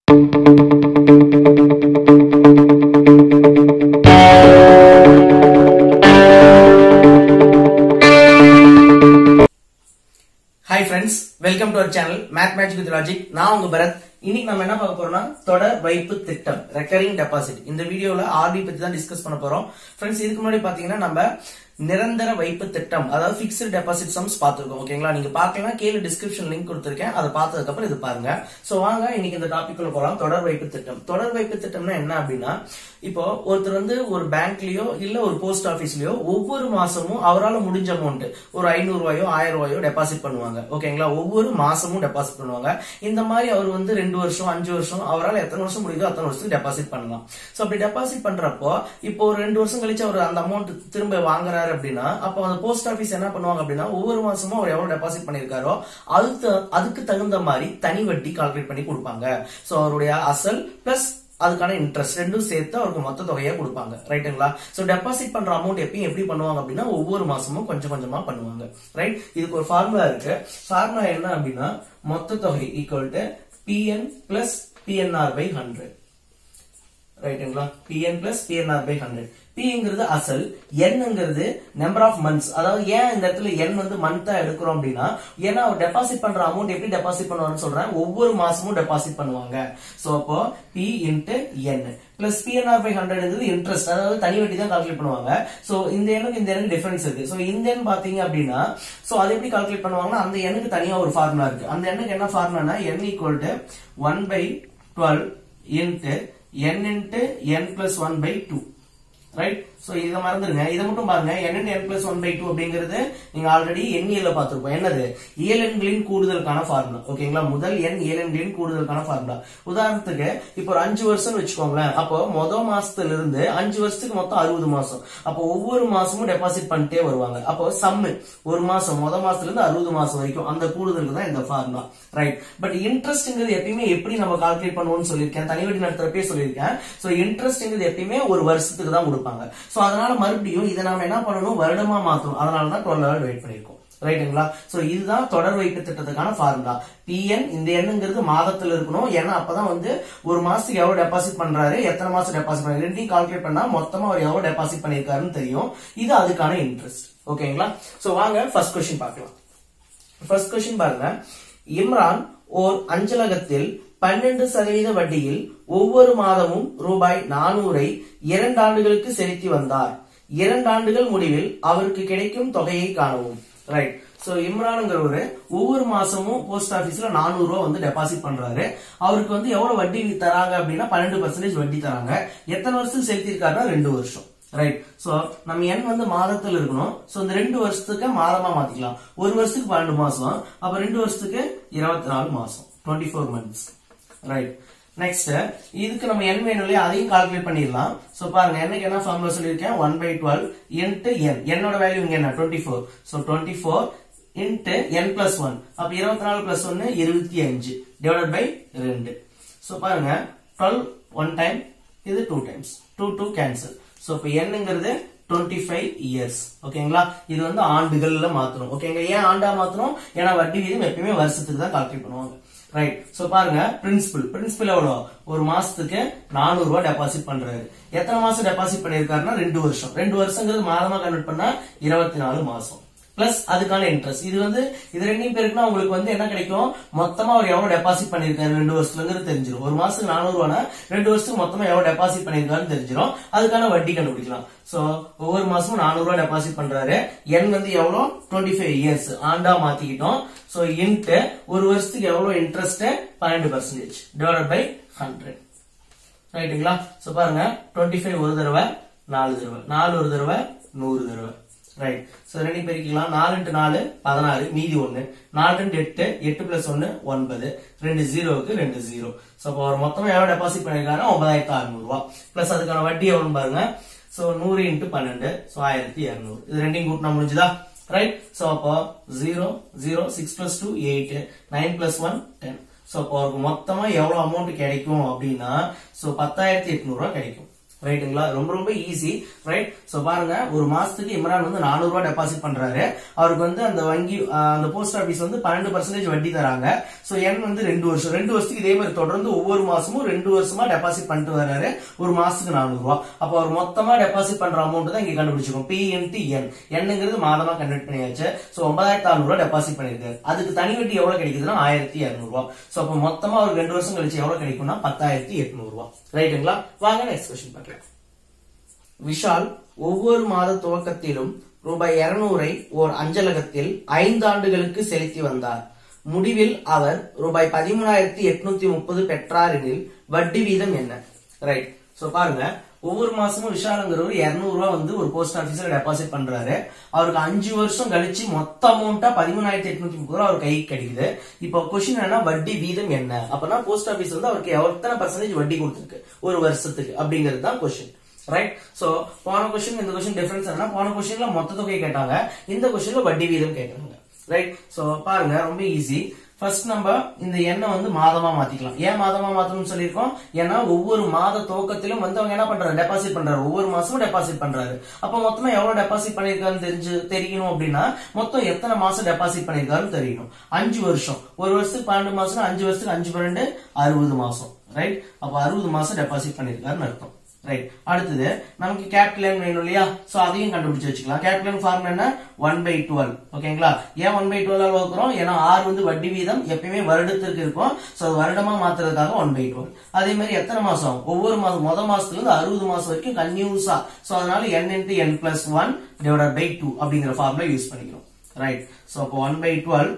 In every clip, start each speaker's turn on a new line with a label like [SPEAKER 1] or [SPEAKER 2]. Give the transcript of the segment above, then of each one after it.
[SPEAKER 1] hi friends welcome to our channel math magic with logic நான் உங்க பரத் இன்னைக்கு நம்ம என்ன பார்க்க போறோம்னா தொடர் வைப்பு திட்டம் ரெக்கரிங் டெபாசிட் இந்த வீடியோல ஆர்டி பத்தி தான் டிஸ்கஸ் பண்ண போறோம் ஃப்ரெண்ட்ஸ் இதுக்கு முன்னாடி பாத்தீங்கன்னா நம்ம நிரந்தர வைப்பு திட்டம் அதாவது பிக்ஸ்டு டெபாசிட் சம்ஸ் பார்த்திருக்கோம் ஓகேங்களா நீங்க பார்க்கலாம் கீழே டிஸ்கிரிப்ஷன் லிங்க் கொடுத்திருக்கேன் அதை பார்த்ததுக்கு அப்புறம் இது பாருங்க சோ வாங்க இன்னைக்கு இந்த டாபிக் போலாம் தொடர் வைப்பு திட்டம் தொடர் வைப்பு திட்டம்னா என்ன அப்படின்னா இப்போ ஒருத்தர் வந்து ஒரு பேங்க்லயோ இல்ல ஒரு போஸ்ட் ஆபீஸ்லயோ ஒவ்வொரு மாசமும் அவரால் முடிஞ்ச அமௌண்ட் ஒரு ஐநூறு ரூபாயோ ஆயிரம் ரூபாயோ டெபாசிட் பண்ணுவாங்க ஓகேங்களா ஒவ்வொரு மாசமும் டெபாசிட் பண்ணுவாங்க இந்த மாதிரி அவர் வந்து ரெண்டு வருஷம் அஞ்சு வருஷம் அவரால் எத்தனை வருஷம் முடியுதோ அத்தனை வருஷத்துக்கு டெபாசிட் பண்ணலாம் சோ அப்படி டெபாசிட் பண்றப்போ இப்போ ஒரு ரெண்டு வருஷம் கழிச்சு அவர் அந்த அமௌண்ட் திரும்ப வாங்குறாரு அப்படின்னா அப்போ அந்த போஸ்ட் ஆபீஸ் என்ன பண்ணுவாங்க அப்படின்னா ஒவ்வொரு மாசமும் அவர் எவ்வளவு டெபாசிட் பண்ணிருக்காரோ அதுக்கு அதுக்கு தகுந்த மாதிரி தனி வட்டி கால்குலேட் பண்ணி கொடுப்பாங்க சோ அவருடைய அசல் பிளஸ் அதுக்கான இன்ட்ரெஸ்ட் ரெண்டும் சேர்த்து அவருக்கு மொத்த தொகையா கொடுப்பாங்க ரைட்டுங்களா சோ டெபாசிட் பண்ற அமௌண்ட் எப்பயும் எப்படி பண்ணுவாங்க அப்படின்னா ஒவ்வொரு மாசமும் கொஞ்சம் கொஞ்சமா பண்ணுவாங்க ரைட் இதுக்கு ஒரு ஃபார்முலா இருக்கு ஃபார்முலா என்ன அப்படின்னா மொத்த தொகை equal to PN plus PNR by hundred ரைட்டுங்களா PN plus PNR by hundred பிங்கிறது அசல் என்னங்கிறது நம்பர் ஆஃப் மந்த்ஸ் அதாவது ஏன் இந்த இடத்துல என் வந்து மந்தா எடுக்கிறோம் அப்படின்னா ஏன்னா அவர் டெபாசிட் பண்ற அமௌண்ட் எப்படி டெபாசிட் பண்ணுவான்னு சொல்றேன் ஒவ்வொரு மாசமும் டெபாசிட் பண்ணுவாங்க சோ அப்போ P into N plus PNR by hundred interest அதாவது தனி வட்டி தான் கால்குலேட் பண்ணுவாங்க சோ இந்த எண்ணுக்கு இந்த எண்ணுக்கு டிஃபரன்ஸ் இருக்கு சோ இந்த எண் பாத்தீங்க அப்படின்னா சோ அது எப்படி கால்குலேட் பண்ணுவாங்கன்னா அந்த எண்ணுக்கு தனியா ஒரு ஃபார்முலா இருக்கு அந்த எண்ணுக்கு என்ன ஃபார்முலானா N equal to one by twelve into n into n plus 1 by 2 right so இத மறந்துருங்க இத மட்டும் பாருங்க n into n plus 1 by 2 அப்படிங்கிறது நீங்க ஆல்ரெடி எண்ணியல பார்த்திருப்போம் என்னது இயலெண்களின் கூடுதலுக்கான ஃபார்முலா ஓகேங்களா முதல் எண் இயலெண்களின் கூடுதலுக்கான ஃபார்முலா உதாரணத்துக்கு இப்போ ஒரு அஞ்சு வருஷம் வச்சுக்கோங்களேன் அப்போ மொத மாசத்துல இருந்து அஞ்சு வருஷத்துக்கு மொத்தம் அறுபது மாசம் அப்போ ஒவ்வொரு மாசமும் டெபாசிட் பண்ணிட்டே வருவாங்க அப்போ சம்மு ஒரு மாசம் மொத மாசத்துல இருந்து அறுபது மாசம் வரைக்கும் அந்த கூடுதலுக்கு தான் இந்த ஃபார்முலா ரைட் பட் இன்ட்ரெஸ்ட்ங்கிறது எப்பயுமே எப்படி நம்ம கால்குலேட் பண்ணுவோம்னு சொல்லியிருக்கேன் தனி வட்டி நடத்துறப்பே சொல்லியிருக்கேன் சோ இன்ட்ரெஸ்ட்ங்கிறது எப்பயுமே ஒரு வருஷத்துக்கு தான் கொடுப்பாங்க சோ அதனால மறுபடியும் இதை நாம என்ன பண்ணணும் வருடமா மாத்தணும் அதனால தான் டுவெல் ஹவர் வெயிட் பண்ணிருக்கோம் ரைட்டுங்களா சோ இதுதான் தொடர் வைப்பு திட்டத்துக்கான ஃபார்முலா பிஎன் இந்த எண்ணுங்கிறது மாதத்துல இருக்கணும் ஏன்னா அப்பதான் வந்து ஒரு மாசத்துக்கு எவ்வளவு டெபாசிட் பண்றாரு எத்தனை மாசம் டெபாசிட் பண்றாரு ரெண்டையும் கால்குலேட் பண்ணா மொத்தமா அவர் எவ்வளவு டெபாசிட் பண்ணிருக்காருன்னு தெரியும் இது அதுக்கான இன்ட்ரெஸ்ட் ஓகேங்களா சோ வாங்க ஃபர்ஸ்ட் கொஸ்டின் பார்க்கலாம் ஃபர்ஸ்ட் கொஸ்டின் பாருங்க இம்ரான் ஓர் அஞ்சலகத்தில் பன்னெண்டு சதவீத வட்டியில் ஒவ்வொரு மாதமும் ரூபாய் நானூறை இரண்டு ஆண்டுகளுக்கு செலுத்தி வந்தார் இரண்டு ஆண்டுகள் முடிவில் அவருக்கு கிடைக்கும் தொகையை காணவும் ரைட் சோ இம்ரானுங்கிறவரு ஒவ்வொரு மாசமும் போஸ்ட் ஆபீஸ்ல நானூறு ரூபாய் வந்து டெபாசிட் பண்றாரு அவருக்கு வந்து எவ்வளவு வட்டி தராங்க அப்படின்னா பன்னெண்டு பர்சன்டேஜ் வட்டி தராங்க எத்தனை வருஷம் செலுத்திருக்காருன்னா ரெண்டு வருஷம் ரைட் சோ நம்ம எண் வந்து மாதத்துல இருக்கணும் சோ இந்த ரெண்டு வருஷத்துக்கு மாதமா மாத்திக்கலாம் ஒரு வருஷத்துக்கு பன்னெண்டு மாசம் அப்ப ரெண்டு வருஷத்துக்கு இருபத்தி நாலு மாசம் twenty four months right next இதுக்கு நம்ம என் வேணும் இல்லையா அதையும் கால்குலேட் பண்ணிடலாம் சோ பாருங்க எனக்கு என்ன ஃபார்முலா சொல்லியிருக்கேன் one by twelve into N என்னோட வேல்யூ இங்க என்ன twenty four so twenty four into N plus one அப்ப இருபத்தி நாலு பிளஸ் ஒன்னு இருபத்தி அஞ்சு டிவைட் பை ரெண்டு ஸோ பாருங்க டுவெல் ஒன் டைம் இது two times two two cancel so இப்போ என்னங்கிறது டுவெண்ட்டி ஃபைவ் இயர்ஸ் ஓகேங்களா இது வந்து ஆண்டுகள்ல மாத்தணும் ஓகேங்க ஏன் ஆண்டா மாத்தணும் ஏன்னா வட்டி வீதம் எப்பயுமே வருஷத்துக்கு தான் கால்குலேட் பண்ணுவாங்க ரைட் சோ பாருங்க பிரின்சிபல் பிரின்சிபல் எவ்வளவு ஒரு மாசத்துக்கு நானூறு ரூபாய் டெபாசிட் பண்றாரு எத்தனை மாசம் டெபாசிட் பண்ணிருக்காருன்னா ரெண்டு வருஷம் ரெண்டு வருஷங்கிறது மாதமா கன்வெர்ட் பண்ணா இருபத்தி நாலு மாசம் பிளஸ் அதுக்கான இன்ட்ரெஸ்ட் இது வந்து இது ரெண்டையும் பேருக்குன்னா உங்களுக்கு வந்து என்ன கிடைக்கும் மொத்தமா அவர் எவ்வளவு டெபாசிட் பண்ணிருக்காரு ரெண்டு வருஷத்துலங்கிறது தெரிஞ்சிடும் ஒரு மாசத்துக்கு நானூறு ரூபானா ரெண்டு வருஷத்துக்கு மொத்தமா எவ்வளவு டெபாசிட் பண்ணிருக்காருன்னு தெரிஞ்சிடும் அதுக்கான வட்டி கண்டுபிடிக்கலாம் சோ ஒவ்வொரு மாசமும் நானூறு ரூபாய் டெபாசிட் பண்றாரு என் வந்து எவ்வளவு டுவெண்ட்டி ஃபைவ் இயர்ஸ் ஆண்டா மாத்திக்கிட்டோம் சோ இன்ட்டு ஒரு வருஷத்துக்கு எவ்வளவு இன்ட்ரெஸ்ட் பன்னெண்டு பர்சன்டேஜ் டிவைட் பை ஹண்ட்ரட் ரைட்டுங்களா சோ பாருங்க டுவெண்ட்டி ஃபைவ் ஒரு தடவை நாலு தடவை நாலு ஒரு தடவை நூறு தடவை ரைட் சோ ரெண்டு பெருக்கிக்கலாம் நாலு இன்ட்டு நாலு பதினாறு மீதி ஒன்னு நாலு ரெண்டு எட்டு எட்டு பிளஸ் ஒன்னு ஒன்பது ரெண்டு ஜீரோவுக்கு ரெண்டு ஜீரோ சோ அப்போ அவர் மொத்தமா எவ்வளவு டெபாசிட் பண்ணிருக்காரு ஒன்பதாயிரத்தி அறுநூறு ரூபாய் பிளஸ் அதுக்கான வட்டி எவ்வளவு பாருங்க சோ நூறு இன்ட்டு பன்னெண்டு சோ ஆயிரத்தி இருநூறு இது ரெண்டையும் கூட்டினா முடிஞ்சுதா ரைட் சோ அப்போ zero zero six plus two eight nine plus one ten so அப்போ அவருக்கு மொத்தமா எவ்வளவு அமௌண்ட் கிடைக்கும் அப்படின்னா சோ பத்தாயிரத்தி எட்நூறு ரூபாய் கிடைக்கும் ரைட்டுங்களா ரொம்ப ரொம்ப ஈஸி ரைட் சோ பாருங்க ஒரு மாசத்துக்கு இம்ரான் வந்து 400 ரூபாய் டெபாசிட் பண்றாரு அவருக்கு வந்து அந்த வங்கி ஆஹ், அந்த போஸ்ட் ஆபீஸ் வந்து பன்னெண்டு பர்சன்டேஜ் வட்டி தராங்க சோ என் வந்து ரெண்டு வருஷம் ரெண்டு வருஷத்துக்கு இதே மாதிரி தொடர்ந்து ஒவ்வொரு மாசமும் ரெண்டு வருஷமா டெபாசிட் பண்ணிட்டு வர்றாரு ஒரு மாசத்துக்கு 400 ரூபாய் அப்போ அவர் மொத்தமா டெபாசிட் பண்ற அமௌண்ட் தான் இங்க கண்டுபிடிச்சிருக்கோம் பி இன்ட்டு என் என்னங்கிறது மாதமா கன்வெர்ட் பண்ணியாச்சு சோ ஒன்பதாயிரத்தி அறுநூறு ரூபாய் டெபாசிட் பண்ணிருக்காரு அதுக்கு தனி வட்டி எவ்வளவு கிடைக்குதுன்னா ஆயிரத்தி இருநூறு ரூபாய் சோ அப்போ மொத்தமா ஒரு ரெண்டு வருஷம் கழிச்சு எவ்வளவு கிடைக்கும்னா பத்தாயிரத்தி எட்நூறு ரூபாய் ரைட்டுங்களா வாங்க நெக்ஸ்ட் கொஸ்டின் பார்க்கலாம் விஷால் ஒவ்வொரு மாத துவக்கத்திலும் ரூபாய் இருநூறை ஓர் அஞ்சலகத்தில் ஐந்து ஆண்டுகளுக்கு செலுத்தி வந்தார் முடிவில் அவர் ரூபாய் பதிமூணாயிரத்தி எட்நூத்தி முப்பது பெற்றார் எனில் வட்டி வீதம் என்ன ரைட் சோ பாருங்க ஒவ்வொரு மாசமும் விஷாலுங்கிறவர் 200 ரூபாய் வந்து ஒரு போஸ்ட் ஆபீஸ்ல டெபாசிட் பண்றாரு அவருக்கு அஞ்சு வருஷம் கழிச்சு மொத்த அமௌண்ட்டா பதிமூணாயிரத்தி எட்நூத்தி முப்பது ரூபாய் அவர் கைக்கு கிடைக்குது இப்போ கொஸ்டின் என்ன வட்டி வீதம் என்ன அப்பனா போஸ்ட் ஆபீஸ் வந்து அவருக்கு எத்தனை பர்சன்டேஜ் வட்டி கொடுத்துருக்கு ஒரு வருஷத்துக்கு அப்படிங்கிறது தான் கொஸ்டின் ரைட் சோ போன கொஸ்டின் இந்த கொஸ்டின் டிஃபரன்ஸ் என்னன்னா போன கொஸ்டின்ல மொத்த தொகை கேட்டாங்க இந்த கொஸ்டின்ல வட்டி வீதம் கேட்டாங்க ரைட் சோ பாருங்க ரொம்ப ஈஸி ஃபர்ஸ்ட் நம்ம இந்த எண்ணை வந்து மாதமா மாத்திக்கலாம் ஏன் மாதமா மாத்தணும்னு சொல்லியிருக்கோம் ஏன்னா ஒவ்வொரு மாத துவக்கத்திலும் வந்து அவங்க என்ன பண்றாரு டெபாசிட் பண்றாரு ஒவ்வொரு மாசமும் டெபாசிட் பண்றாரு அப்ப மொத்தமா எவ்வளவு டெபாசிட் பண்ணிருக்காருன்னு தெரிஞ்சு தெரியணும் அப்படின்னா மொத்தம் எத்தனை மாசம் டெபாசிட் பண்ணிருக்காருன்னு தெரியணும் அஞ்சு வருஷம் ஒரு வருஷத்துக்கு பன்னெண்டு மாசம் அஞ்சு வருஷத்துக்கு அஞ்சு பன்னெண்டு அறுபது மாசம் ரைட் அப்ப அறுபது மாசம் டெபாசிட் பண்ணிருக்காருன்னு அர்த்தம் ரைட் அடுத்தது நமக்கு கேபிட்டல் வேணும் இல்லையா சோ அதையும் கண்டுபிடிச்சு வச்சுக்கலாம் கேபிட்டல் ஃபார்முலா என்ன ஒன் பை டுவெல் ஓகேங்களா ஏன் ஒன் பை டுவெல் வகுக்கிறோம் ஏன்னா ஆர் வந்து வட்டி வீதம் எப்பயுமே வருடத்திற்கு இருக்கும் சோ அது வருடமா மாத்துறதுக்காக ஒன் பை டுவெல் அதே மாதிரி எத்தனை மாசம் ஒவ்வொரு மாசம் முத மாசத்துல இருந்து அறுபது மாசம் வரைக்கும் கன்யூஸா சோ அதனால N into N plus one divide by two அப்படிங்கிற ஃபார்முலா யூஸ் பண்ணிக்கிறோம் ரைட் சோ அப்போ ஒன் பை டுவெல்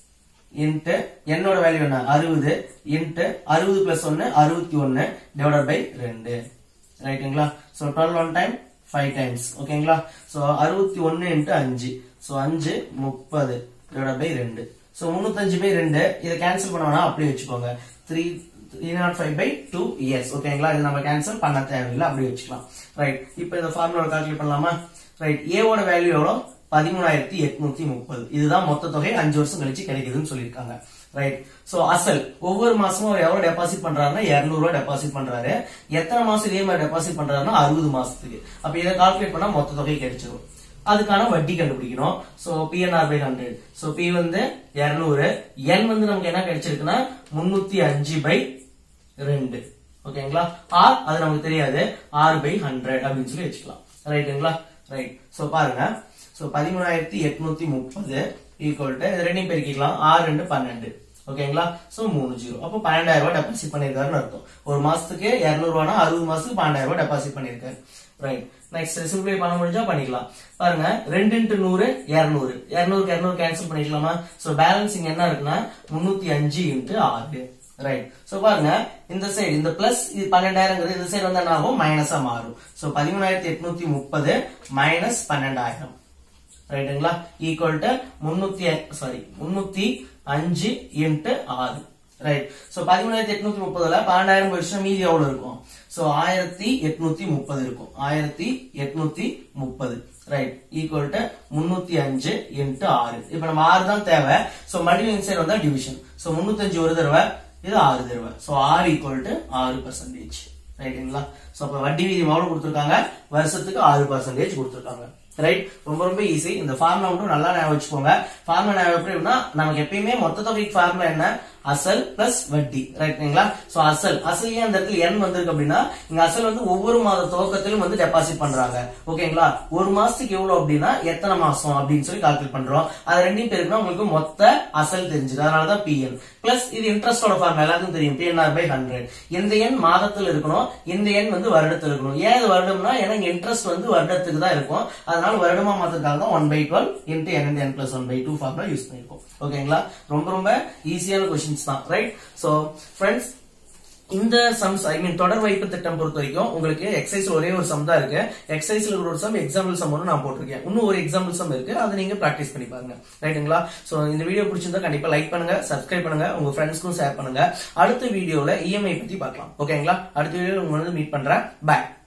[SPEAKER 1] இன்ட்டு என்னோட வேல்யூ என்ன அறுபது இன்ட்டு அறுபது பிளஸ் ஒன்னு அறுபத்தி ஒன்னு டிவைட் பை ரெண்டு ரைட்டுங்களா so twelve one time five times ஓகேங்களா சோ அறுபத்தி ஒன்னு இன்ட்டு அஞ்சு சோ அஞ்சு முப்பது டிவைட் பை ரெண்டு சோ முன்னூத்தஞ்சு பை ரெண்டு இதை கேன்சல் பண்ண வேணா அப்படியே வச்சுக்கோங்க three three naught five by two years ஓகேங்களா இது நம்ம கேன்சல் பண்ண தேவையில்லை அப்படியே வச்சுக்கலாம் ரைட் இப்போ இந்த ஃபார்முலா கால்குலேட் பண்ணலாமா ரைட் ஏவோட வேல்யூ எவ்வளோ பதிமூணாயிரத்தி எட்நூத்தி முப்பது இதுதான் மொத்த தொகை அஞ்சு வருஷம் கழிச்சு கிடைக்குதுன்னு சொல்லியிருக்காங்க ரைட் சோ அசல் ஒவ்வொரு மாசமும் அவர் எவ்வளவு டெபாசிட் பண்றாருன்னா 200 ரூபாய் டெபாசிட் பண்றாரு எத்தனை மாசம் இதே மாதிரி டெபாசிட் பண்றாருன்னா அறுபது மாசத்துக்கு அப்ப இதை கால்குலேட் பண்ணா மொத்த தொகை கிடைச்சிடும் அதுக்கான வட்டி கண்டுபிடிக்கணும் so PNR by hundred so P வந்து 200 என் வந்து நமக்கு என்ன கிடைச்சிருக்குன்னா முன்னூத்தி அஞ்சு பை ரெண்டு ஓகேங்களா ஆர் அது நமக்கு தெரியாது ஆர் பை ஹண்ட்ரட் அப்படின்னு சொல்லி வச்சுக்கலாம் ரைட்டுங்களா ரைட் சோ பாருங்க சோ பதிமூணாயிரத்தி எட்நூத்தி முப்பது ஈக்குவல் டு இது ரெண்டையும் பெருக்கிக்கலாம் ஆறு ரெண்டு பன்னெண்டு ஓகேங்களா சோ மூணு ஜீரோ அப்போ பன்னெண்டாயிரம் ரூபாய் டெபாசிட் பண்ணிருக்காருன்னு அர்த்தம் ஒரு மாசத்துக்கு இருநூறு ரூபானா அறுபது மாசத்துக்கு பன்னெண்டாயிரம் ரூபாய் டெபாசிட் பண்ணிருக்காரு ரைட் நெக்ஸ்ட் சிம்பிளை பண்ண முடிஞ்சா பண்ணிக்கலாம் பாருங்க ரெண்டு இன்ட்டு நூறு இருநூறு இருநூறுக்கு இருநூறு கேன்சல் பண்ணிக்கலாமா சோ பேலன்ஸ் இங்க என்ன இருக்குன்னா முன்னூத்தி அஞ்சு இன்ட்டு ஆறு ரைட் சோ பாருங்க இந்த சைடு இந்த பிளஸ் இது பன்னெண்டாயிரங்கிறது இந்த சைடு வந்து என்ன ஆகும் மைனஸா மாறும் சோ பதிமூணாயிரத்தி எட்நூத்தி முப்பது மைனஸ் பன்னெண்டாயிரம் ரைட்டுங்களா ஈக்குவல் டு முன்னூத்தி சாரி முன்னூத்தி அஞ்சு இன்ட்டு ஆறு ரைட் சோ பதிமூணாயிரத்தி எட்நூத்தி முப்பதுல பன்னெண்டாயிரம் போயிடுச்சுன்னா மீதி எவ்வளவு இருக்கும் சோ ஆயிரத்தி எட்நூத்தி முப்பது இருக்கும் ஆயிரத்தி எட்நூத்தி முப்பது ரைட் ஈக்குவல் டு முன்னூத்தி அஞ்சு இன்ட்டு ஆறு இப்ப நம்ம ஆறு தான் தேவை சோ மல்டிபிள் இன்சைட் வந்தா டிவிஷன் சோ முன்னூத்தஞ்சு ஒரு தடவை இது ஆறு தடவை சோ ஆறு ஈக்குவல் டு ஆறு பர்சன்டேஜ் ரைட்டுங்களா சோ அப்ப வட்டி வீதம் எவ்வளவு கொடுத்துருக்காங்க வருஷத்துக்கு ஆறு பர்சன்டேஜ் கொடுத்துருக்காங்க ரைட் ரொம்ப ரொம்ப ஈஸி இந்த ஃபார்முலா மட்டும் நல்லா ஞாபகம் வச்சுக்கோங்க ஃபார்முலா ஞாபகம் எப்படி அப்படின்னா நமக்கு எப்பயுமே மொத்த தொகைக்கு ஃபார்முலா என்ன அசல் பிளஸ் வட்டி ரைட்டுங்களா சோ அசல் அசல் ஏன் அந்த இடத்துல என் வந்திருக்கு அப்படின்னா இங்க அசல் வந்து ஒவ்வொரு மாத துவக்கத்திலும் வந்து டெபாசிட் பண்றாங்க ஓகேங்களா ஒரு மாசத்துக்கு எவ்வளவு அப்படின்னா எத்தனை மாசம் அப்படின்னு சொல்லி கால்குலேட் பண்றோம் அது ரெண்டையும் பேருக்குன்னா உங்களுக்கு மொத்த அசல் தெரிஞ்சுது அதனாலதான் பிஎன் பிளஸ் இது இன்ட்ரெஸ்டோட ஃபார்ம் எல்லாத்துக்கும் தெரியும் பிஎன்ஆர் பை ஹண்ட்ரட் இந்த எண் மாதத்துல இருக்கணும் இந்த எண் வந்து வருடத்துல இருக்கணும் ஏன் இது வருடம்னா ஏன்னா இன்ட்ரெஸ்ட் வந்து வருடத்துக்கு தான் இருக்கும் அதனால வருடமா மாத்திரக்காக தான் one by twelve into N N plus one by two formula use பண்ணிருக்கோம் ஓகேங்களா ரொம்ப ரொம்ப ஈஸியான கொஸ்டின்ஸ் தான் ரைட் சோ ஃப்ரெண்ட்ஸ் இந்த சம்ஸ் ஐ மீன் தொடர் வைப்பு திட்டம் பொறுத்த வரைக்கும் உங்களுக்கு எக்ஸசைஸ் ஒரே ஒரு சம் தான் இருக்கு எக்ஸசைஸ்ல ஒரு சம் எக்ஸாம்பிள் சம் ஒன்று நான் போட்டிருக்கேன் இன்னும் ஒரு எக்ஸாம்பிள் சம் இருக்கு அதை நீங்க பிராக்டிஸ் பண்ணி பாருங்க ரைட்டுங்களா சோ இந்த வீடியோ பிடிச்சிருந்தா கண்டிப்பா லைக் பண்ணுங்க சப்ஸ்கிரைப் பண்ணுங்க உங்க ஃப்ரெண்ட்ஸ்க்கும் ஷேர் பண்ணுங்க அடுத்த வீடியோல இஎம்ஐ பத்தி பார்க்கலாம் ஓகேங்களா அடுத்த வீடியோல உங்களை வந்து மீட் பண்றேன் பாய்